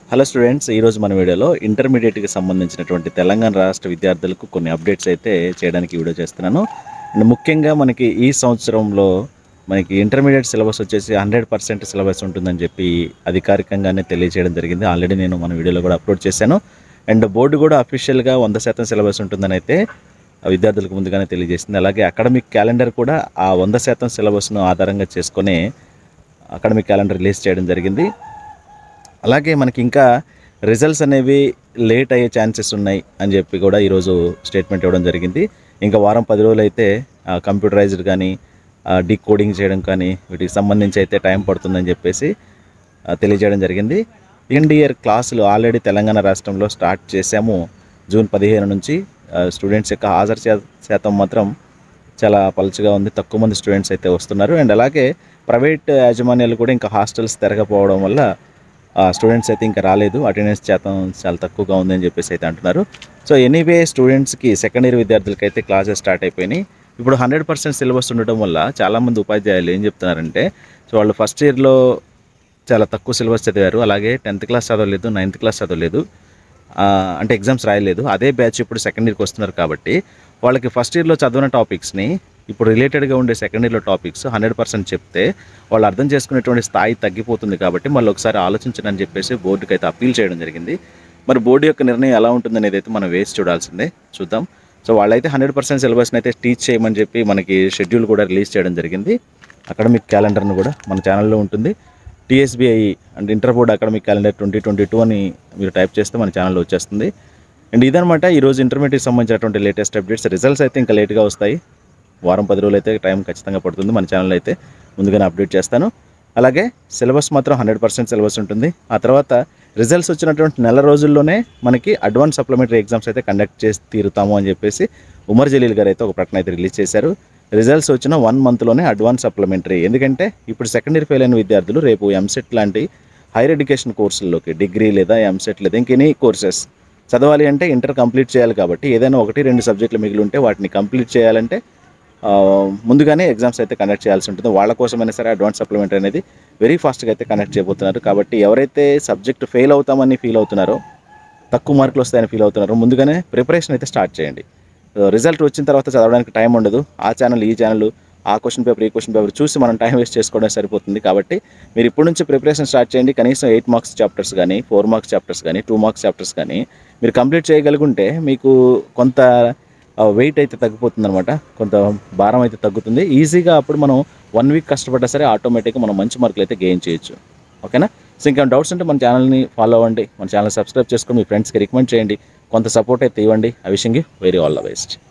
hello students ఈరోజు మన వీడియోలో ఇంటర్మీడియట్కి సంబంధించినటువంటి తెలంగాణ రాష్ట్ర విద్యార్థులకు కొన్ని అప్డేట్స్ అయితే చేయడానికి ఈ వీడియో చేస్తున్నాను అండ్ ముఖ్యంగా మనకి ఈ సంవత్సరంలో మనకి ఇంటర్మీడియట్ సిలబస్ వచ్చేసి హండ్రెడ్ పర్సెంట్ సిలబస్ ఉంటుందని చెప్పి అధికారికంగానే తెలియజేయడం జరిగింది ఆల్రెడీ నేను మన వీడియోలో కూడా అప్లోడ్ చేశాను అండ్ బోర్డు కూడా అఫీషియల్గా వంద శాతం సిలబస్ ఉంటుందని అయితే ఆ విద్యార్థులకు ముందుగానే తెలియజేసింది అలాగే అకాడమిక్ క్యాలెండర్ కూడా ఆ వంద శాతం సిలబస్ను ఆధారంగా చేసుకొని అకాడమిక్ క్యాలెండర్ రిలీజ్ చేయడం జరిగింది అలాగే మనకి ఇంకా రిజల్ట్స్ అనేవి లేట్ అయ్యే ఛాన్సెస్ ఉన్నాయి అని చెప్పి కూడా ఈరోజు స్టేట్మెంట్ ఇవ్వడం జరిగింది ఇంకా వారం పది రోజులు అయితే కంప్యూటరైజ్డ్ కానీ డీ కోడింగ్ చేయడం కానీ వీటికి సంబంధించి అయితే టైం పడుతుందని చెప్పేసి ఆ, తెలియజేయడం జరిగింది సెకండ్ ఇయర్ క్లాసులు ఆల్రెడీ తెలంగాణ రాష్ట్రంలో స్టార్ట్ చేశాము జూన్ పదిహేను నుంచి స్టూడెంట్స్ యొక్క హాజరు శా- శాతం మాత్రం చాలా పలుచగా ఉంది తక్కువ మంది స్టూడెంట్స్ అయితే వస్తున్నారు అండ్ అలాగే ప్రైవేట్ యాజమాన్యాలు కూడా ఇంకా హాస్టల్స్ తిరగపోవడం వల్ల స్టూడెంట్స్ అయితే ఇంకా రాలేదు అటెండెన్స్ శాతం చాలా తక్కువగా ఉందని చెప్పేసి అయితే అంటున్నారు సో ఎనీవే స్టూడెంట్స్కి సెకండ్ ఇయర్ విద్యార్థులకి అయితే క్లాసెస్ స్టార్ట్ అయిపోయినాయి ఇప్పుడు హండ్రెడ్ పర్సెంట్ సిలబస్ ఉండటం వల్ల చాలామంది ఉపాధ్యాయులు ఏం చెప్తున్నారంటే సో వాళ్ళు ఫస్ట్ ఇయర్లో చాలా తక్కువ సిలబస్ చదివారు అలాగే టెన్త్ క్లాస్ చదవలేదు నైన్త్ క్లాస్ చదవలేదు ఆ, అంటే ఎగ్జామ్స్ రాయలేదు అదే బ్యాచ్ ఇప్పుడు సెకండ్ ఇయర్కి వస్తున్నారు కాబట్టి వాళ్ళకి ఫస్ట్ ఇయర్లో చదివిన టాపిక్స్ని ఇప్పుడు రిలేటెడ్గా ఉండే సెకండ్ ఇయర్లో టాపిక్స్ హండ్రెడ్ పర్సెంట్ చెప్తే వాళ్ళు అర్థం చేసుకునేటువంటి స్థాయి తగ్గిపోతుంది కాబట్టి మళ్ళీ ఒకసారి ఆలోచించండి అని చెప్పేసి బోర్డుకి అయితే అప్పీల్ చేయడం జరిగింది మరి బోర్డు యొక్క నిర్ణయం ఎలా ఉంటుంది అనేది అయితే మనం వేసి చూడాల్సిందే చూద్దాం సో వాళ్ళైతే హండ్రెడ్ పర్సెంట్ సిలబస్ని అయితే టీచ్ చేయమని చెప్పి మనకి షెడ్యూల్ కూడా రిలీజ్ చేయడం జరిగింది అకాడమిక్ క్యాలెండర్ను కూడా మన ఛానల్లో ఉంటుంది TSBI and inter board academic calendar twenty twenty two అని మీరు టైప్ చేస్తే మన ఛానల్లో వచ్చేస్తుంది అండ్ ఇదనమాట ఈరోజు ఇంటర్మీడియట్కి సంబంధించినటువంటి లేటెస్ట్ అప్డేట్స్ రిజల్ట్స్ అయితే ఇంకా లేట్గా వస్తాయి వారం పది రోజులు అయితే టైం ఖచ్చితంగా పడుతుంది మన ఛానల్ అయితే ముందుగానే అప్డేట్ చేస్తాను అలాగే సిలబస్ మాత్రం హండ్రెడ్ పర్సెంట్ సిలబస్ ఉంటుంది ఆ తర్వాత రిజల్ట్స్ వచ్చినటువంటి నెల రోజుల్లోనే మనకి అడ్వాన్స్ సప్లిమెంటరీ ఎగ్జామ్స్ అయితే కండక్ట్ చేసి తీరుతాము అని చెప్పేసి ఉమర్ జలీల్ గారు అయితే ఒక ప్రకటన అయితే రిలీజ్ చేశారు రిజల్ట్స్ వచ్చిన వన్ మంత్లోనే అడ్వాన్స్ సప్లిమెంటరీ ఎందుకంటే ఇప్పుడు సెకండ్ ఇయర్ ఫెయిల్ అయిన విద్యార్థులు రేపు ఎంసెట్ లాంటి హైయర్ ఎడ్యుకేషన్ కోర్సుల్లోకి డిగ్రీ లేదా ఎంసెట్ లేదా ఇంకెనీ కోర్సెస్ చదవాలి అంటే ఇంటర్ కంప్లీట్ చేయాలి కాబట్టి ఏదైనా ఒకటి రెండు సబ్జెక్టులు మిగిలి ఉంటే వాటిని కంప్లీట్ చేయాలంటే ఆ, ముందుగానే ఎగ్జామ్స్ అయితే కండక్ట్ చేయాల్సి ఉంటుంది వాళ్ళ కోసమైనా సరే అడ్వాన్స్ సప్లిమెంట్ అనేది వెరీ ఫాస్ట్గా అయితే కండక్ట్ చేయబోతున్నారు కాబట్టి ఎవరైతే సబ్జెక్ట్ ఫెయిల్ అవుతామని ఫీల్ అవుతున్నారో తక్కువ మార్కులు వస్తాయని ఫీల్ అవుతున్నారో ముందుగానే ప్రిపరేషన్ అయితే స్టార్ట్ చేయండి రిజల్ట్ వచ్చిన తర్వాత చదవడానికి టైం ఉండదు ఆ ఛానల్ ఈ ఛానల్ ఆ క్వశ్చన్ పేపర్ ఈ క్వశ్చన్ పేపర్ చూసి మనం టైం వేస్ట్ చేసుకోవడం సరిపోతుంది కాబట్టి మీరు ఇప్పటి నుంచి ప్రిపరేషన్ స్టార్ట్ చేయండి కనీసం ఎయిట్ మార్క్స్ చాప్టర్స్ కానీ ఫోర్ మార్క్స్ చాప్టర్స్ కానీ టూ మార్క్స్ చాప్టర్స్ కానీ మీరు కంప్లీట్ చేయగలుగుంటే మీకు కొంత వెయిట్ అయితే తగ్గిపోతుంది అనమాట కొంత భారం అయితే తగ్గుతుంది ఈజీగా అప్పుడు మనం వన్ వీక్ కష్టపడ్డా సరే ఆటోమేటిక్గా మనం మంచి మార్కులు అయితే గెయిన్ చేయొచ్చు ఓకేనా సో ఇంకా డౌట్స్ ఉంటే మన ఛానల్ని ఫాలో అవ్వండి మన ఛానల్ సబ్స్క్రైబ్ చేసుకొని మీ ఫ్రెండ్స్కి రికమెండ్ చేయండి కొంత సపోర్ట్ అయితే ఇవ్వండి I wishing you very all the best